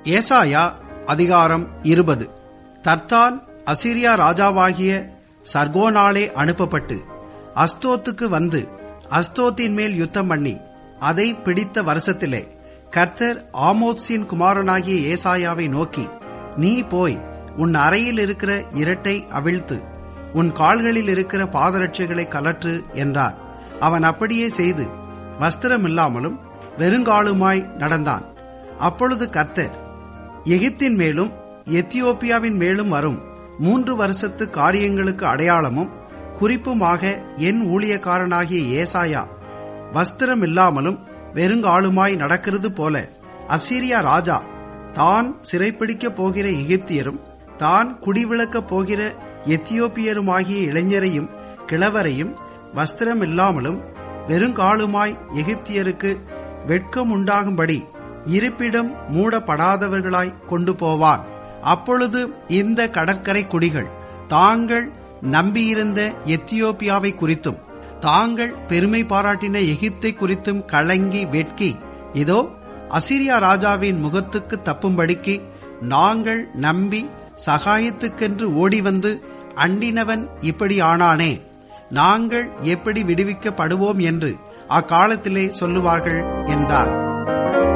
ஏசாயா அதிகாரம் இருபது தர்த்தான் அசிரியா ராஜாவாகிய சர்கோனாலே அனுப்பப்பட்டு அஸ்தோத்துக்கு வந்து அஸ்தோத்தின் மேல் யுத்தம் பண்ணி அதை பிடித்த வருஷத்திலே கர்த்தர் ஆமோத்ஸின் குமாரனாகிய ஏசாயாவை நோக்கி நீ போய் உன் அறையில் இருக்கிற இரட்டை அவிழ்த்து உன் கால்களில் இருக்கிற பாதரட்சைகளை கலற்று என்றார் அவன் அப்படியே செய்து வஸ்திரமில்லாமலும் வெறுங்காலுமாய் நடந்தான் அப்பொழுது கர்த்தர் எகிப்தின் மேலும் எத்தியோப்பியாவின் மேலும் வரும் மூன்று வருஷத்து காரியங்களுக்கு அடையாளமும் குறிப்புமாக என் ஊழியக்காரனாகிய ஏசாயா வஸ்திரம் இல்லாமலும் வெறுங்காலுமாய் நடக்கிறது போல அசீரியா ராஜா தான் சிறைப்பிடிக்கப் போகிற எகிப்தியரும் தான் குடிவிளக்கப் போகிற எத்தியோப்பியருமாகிய இளைஞரையும் கிழவரையும் வஸ்திரம் இல்லாமலும் வெறுங்காலுமாய் எகிப்தியருக்கு வெட்கம் உண்டாகும்படி இருப்பிடம் மூடப்படாதவர்களாய் கொண்டு போவான் அப்பொழுது இந்த கடற்கரை குடிகள் தாங்கள் நம்பியிருந்த எத்தியோப்பியாவை குறித்தும் தாங்கள் பெருமை பாராட்டின எகிப்தை குறித்தும் கலங்கி வெட்கி இதோ அசிரியா ராஜாவின் முகத்துக்கு தப்பும்படிக்கு நாங்கள் நம்பி சகாயத்துக்கென்று ஓடி வந்து அண்டினவன் இப்படி ஆனானே நாங்கள் எப்படி விடுவிக்கப்படுவோம் என்று அக்காலத்திலே சொல்லுவார்கள் என்றார்